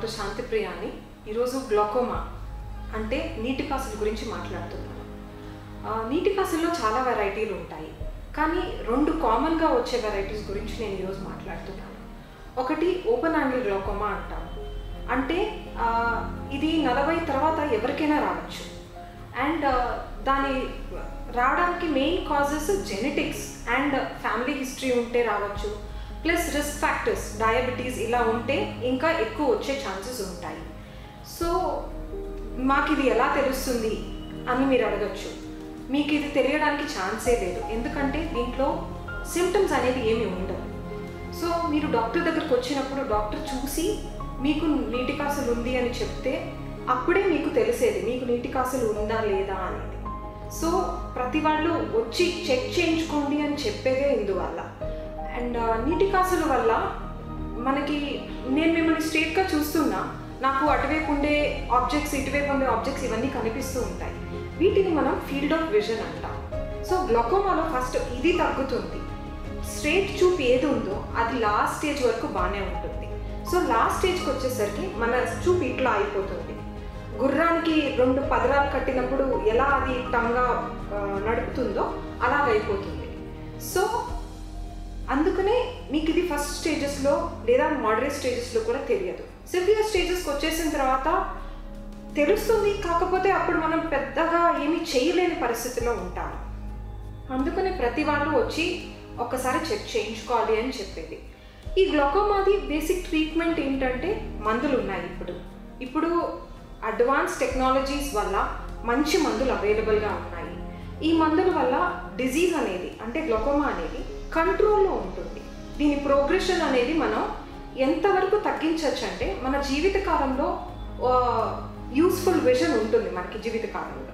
doctor శాంతిప్రియాని ఈరోజు glaucoma అంటే నీటి కాసుల గురించి మాట్లాడుతున్నాను ఆ, నీటి కాసుల్లో చాలా వెరైటీలు ఉంటాయి కానీ రెండు కామన్గా వచ్చే వెరైటీస్ గురించి నేను ఈరోజు మాట్లాడుతున్నాను ఒకటి ఓపెన్ యాంగిల్ గ్లోకోమా అంటాము అంటే ఆ, ఇది నలభై తర్వాత ఎవరికైనా రావచ్చు అండ్ దాని రావడానికి main causes genetics and family history ఉంటే రావచ్చు ప్లస్ రిస్క్ ఫ్యాక్టర్స్ డయాబెటీస్ ఇలా ఉంటే ఇంకా ఎక్కువ వచ్చే ఛాన్సెస్ ఉంటాయి సో మాకు ఇది ఎలా తెలుస్తుంది అని మీరు అడగచ్చు మీకు ఇది తెలియడానికి ఛాన్సే లేదు ఎందుకంటే దీంట్లో సిమ్టమ్స్ అనేవి ఏమి ఉండవు సో మీరు డాక్టర్ దగ్గరకు వచ్చినప్పుడు డాక్టర్ చూసి మీకు నీటి కాసులు ఉంది అని చెప్తే అప్పుడే మీకు తెలిసేది మీకు నీటి కాసులు ఉందా లేదా అనేది సో ప్రతి వాళ్ళు వచ్చి చెక్ చేయించుకోండి అని చెప్పేదే ఇందువల్ల అండ్ నీటి కాసుల వల్ల మనకి నేను మిమ్మల్ని స్ట్రేట్గా చూస్తున్నా నాకు అటువైపు ఉండే ఆబ్జెక్ట్స్ ఇటువైపు ఉండే ఆబ్జెక్ట్స్ ఇవన్నీ కనిపిస్తూ ఉంటాయి వీటిని మనం ఫీల్డ్ ఆఫ్ విజన్ అంటాం సో గ్లొకోమాలో ఫస్ట్ ఇది తగ్గుతుంది స్ట్రేట్ చూపు ఏది ఉందో అది లాస్ట్ స్టేజ్ వరకు బాగానే ఉంటుంది సో లాస్ట్ స్టేజ్కి వచ్చేసరికి మన చూపు ఇట్లా అయిపోతుంది గుర్రానికి రెండు పదరాలు కట్టినప్పుడు ఎలా అది టంగా ఆ, నడుపుతుందో అలాగైపోతుంది సో అందుకనే మీకు ఇది ఫస్ట్ స్టేజెస్లో లేదా మోడరేట్ స్టేజెస్లో కూడా తెలియదు సివియర్ స్టేజెస్కి వచ్చేసిన తర్వాత తెలుస్తుంది కాకపోతే అప్పుడు మనం పెద్దగా ఏమీ చేయలేని పరిస్థితిలో ఉంటాము అందుకనే ప్రతి వాళ్ళు వచ్చి ఒక్కసారి చెక్ చేయించుకోవాలి అని చెప్పేది ఈ గ్లొకోమాది బేసిక్ ట్రీట్మెంట్ ఏంటంటే మందులు ఉన్నాయి ఇప్పుడు ఇప్పుడు అడ్వాన్స్ టెక్నాలజీస్ వల్ల మంచి మందులు అవైలబుల్గా ఉన్నాయి ఈ మందుల వల్ల డిజీజ్ అనేది అంటే గ్లొకోమా అనేది కంట్రోల్లో ఉంటుంది దీని ప్రోగ్రెషన్ అనేది మనం ఎంతవరకు తగ్గించవచ్చు అంటే మన జీవితకాలంలో యూస్ఫుల్ విజన్ ఉంటుంది మనకి జీవితకాలంలో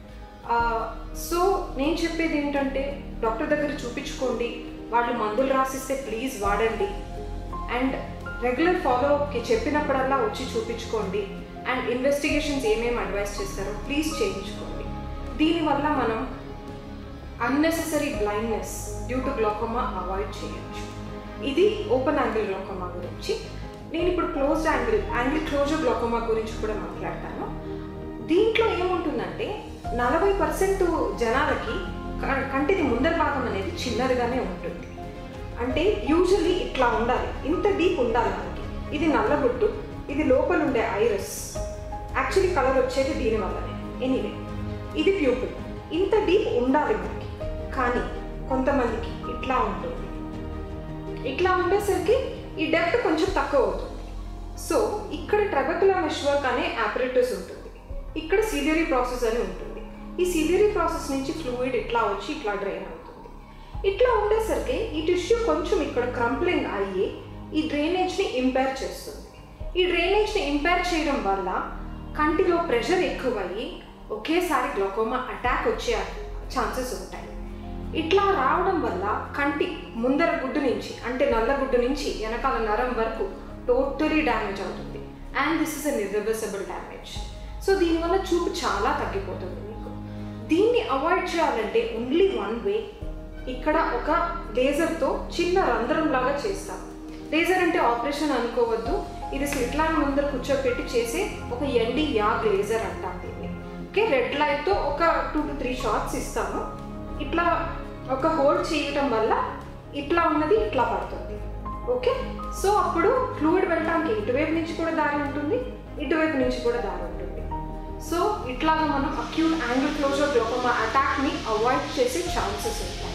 సో నేను చెప్పేది ఏంటంటే డాక్టర్ దగ్గర చూపించుకోండి వాళ్ళు మందులు రాసిస్తే ప్లీజ్ వాడండి అండ్ రెగ్యులర్ ఫాలోఅప్కి చెప్పినప్పుడల్లా వచ్చి చూపించుకోండి అండ్ ఇన్వెస్టిగేషన్స్ ఏమేమి అడ్వైస్ చేస్తారో ప్లీజ్ చేయించుకోండి దీనివల్ల మనం unnecessary blindness due to glaucoma avoid చేయొచ్చు ఇది ఓపెన్ యాంగిల్ గ్లోకోమా గురించి నేను ఇప్పుడు closed angle angle closure glaucoma గురించి కూడా మాట్లాడతాను దీంట్లో ఏముంటుందంటే నలభై పర్సెంట్ జనాలకి క- కంటిది ముందర భాగం అనేది చిన్నదిగానే ఉంటుంది అంటే యూజువల్లీ ఇట్లా ఉండాలి ఇంత డీప్ ఉండాలి మనకి ఇది నల్లబొట్టు ఇది లోపల ఉండే ఐరస్ యాక్చువల్లీ కలర్ వచ్చేది దీని వల్లనే ఎనీవే ఇది ప్యూపుల్ ఇంత డీప్ ఉండాలి మనకి కానీ కొంతమందికి ఇట్లా ఉంటుంది ఇట్లా ఉండేసరికి ఈ డెప్త్ కొంచెం తక్కువ అవుతుంది సో ఇక్కడ ట్రబకులా నెట్వర్క్ అనే ఆపరేటర్స్ ఉంటుంది ఇక్కడ సిలియరీ ప్రాసెస్ అని ఉంటుంది ఈ సిలియరీ ప్రాసెస్ నుంచి ఫ్లూయిడ్ ఇట్లా వచ్చి ఇట్లా డ్రైన్ అవుతుంది ఇట్లా ఉండేసరికి ఈ టిష్యూ కొంచెం ఇక్కడ క్రంప్లింగ్ అయ్యి ఈ డ్రైనేజ్ని ఇంపైర్ చేస్తుంది ఈ డ్రైనేజ్ని ఇంపైర్ చేయడం వల్ల కంటిలో ప్రెషర్ ఎక్కువయ్యి ఒకేసారి గ్లోకోమా అటాక్ వచ్చే ఛాన్సెస్ ఉంటాయి ఇట్లా రావడం వల్ల కంటి ముందర గుడ్డు నుంచి అంటే నల్ల గుడ్డు నుంచి వెనకాల నరం వరకు టోటలీ డ్యామేజ్ అవుతుంది and this is an irreversible damage so దీనివల్ల చూపు చాలా తగ్గిపోతుంది మీకు దీన్ని అవాయిడ్ చేయాలంటే ఓన్లీ వన్ వే ఇక్కడ ఒక లేజర్తో చిన్న రంధ్రం లాగా చేస్తాం లేజర్ అంటే ఆపరేషన్ అనుకోవద్దు ఇది స్లిట్ లైన్ ముందర కూర్చోపెట్టి చేసే ఒక ఎండి యాగ్ లేజర్ అంటాం దీన్ని ఓకే రెడ్ లైట్తో ఒక టూ టు త్రీ షార్ట్స్ ఇస్తాము ఇట్లా ఒక హోల్డ్ చేయటం వల్ల ఇట్లా ఉన్నది ఇట్లా పడుతుంది ఓకే సో అప్పుడు ఫ్లూయిడ్ వెళ్ళడానికి ఇటువైపు నుంచి కూడా దారి ఉంటుంది ఇటువైపు నుంచి కూడా దారి ఉంటుంది సో ఇట్లాగా మనం అక్యూట్ యాంగిల్ క్లోజర్ గ్లోకోమా అటాక్ని అవాయిడ్ చేసే ఛాన్సెస్ ఉంటాయి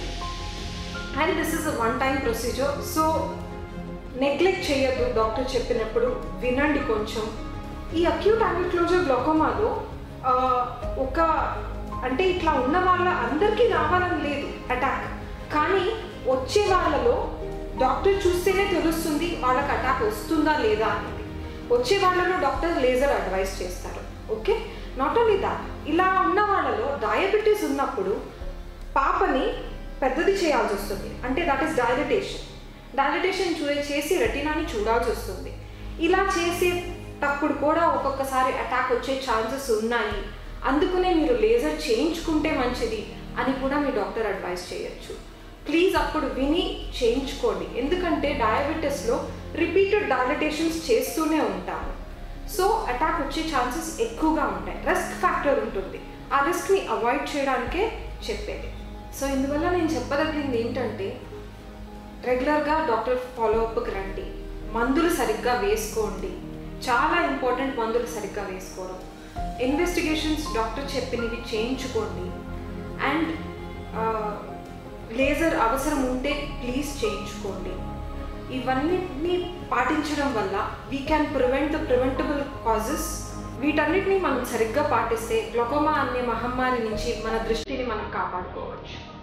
and this is one time procedure so neglect చేయొద్దు డాక్టర్ చెప్పినప్పుడు వినండి కొంచెం ఈ అక్యూట్ యాంగిల్ క్లోజర్ గ్లోకోమాలో ఆ, ఒక అంటే ఇట్లా ఉన్న వాళ్ళ అందరికీ రావాలని లేదు అటాక్ కానీ వచ్చే వాళ్ళలో డాక్టర్ చూస్తేనే తెలుస్తుంది వాళ్ళకి అటాక్ వస్తుందా లేదా అనేది వచ్చే వాళ్ళలో డాక్టర్ లేజర్ అడ్వైస్ చేస్తారు ఓకే నాట్ ఓన్లీ దాట్ ఇలా ఉన్న వాళ్ళలో డయాబెటీస్ ఉన్నప్పుడు పాపని పెద్దది చేయాల్సి వస్తుంది అంటే దట్ ఈస్ డైలటేషన్ డైలటేషన్ చూ చేసి రెటినాని చూడాల్సి వస్తుంది ఇలా చేసేటప్పుడు కూడా ఒక్కొక్కసారి అటాక్ వచ్చే ఛాన్సెస్ ఉన్నాయి అందుకనే మీరు లేజర్ చేయించుకుంటే మంచిది అని కూడా మీ డాక్టర్ అడ్వైస్ చేయొచ్చు ప్లీజ్ అప్పుడు విని చేయించుకోండి ఎందుకంటే డయాబెటీస్లో రిపీటెడ్ డైలటేషన్స్ చేస్తూనే ఉంటాము సో అటాక్ వచ్చే ఛాన్సెస్ ఎక్కువగా ఉంటాయి రిస్క్ ఫ్యాక్టర్ ఉంటుంది ఆ రిస్క్ని అవాయిడ్ చేయడానికే చెప్పేది సో ఇందువల్ల నేను చెప్పదగినది ఏంటంటే రెగ్యులర్గా డాక్టర్ ఫాలోఅప్కి రండి మందులు సరిగ్గా వేసుకోండి చాలా ఇంపార్టెంట్ మందులు సరిగ్గా వేసుకోవడం ఇన్వెస్టిగేషన్స్ డాక్టర్ చెప్పినవి చేయించుకోండి అండ్ లేజర్ అవసరం ఉంటే ప్లీజ్ చేయించుకోండి ఇవన్నిటిని పాటించడం వల్ల we can prevent the preventable causes వీటన్నిటిని మనం సరిగ్గా పాటిస్తే గ్లొకోమా అనే మహమ్మారి నుంచి మన దృష్టిని మనం కాపాడుకోవచ్చు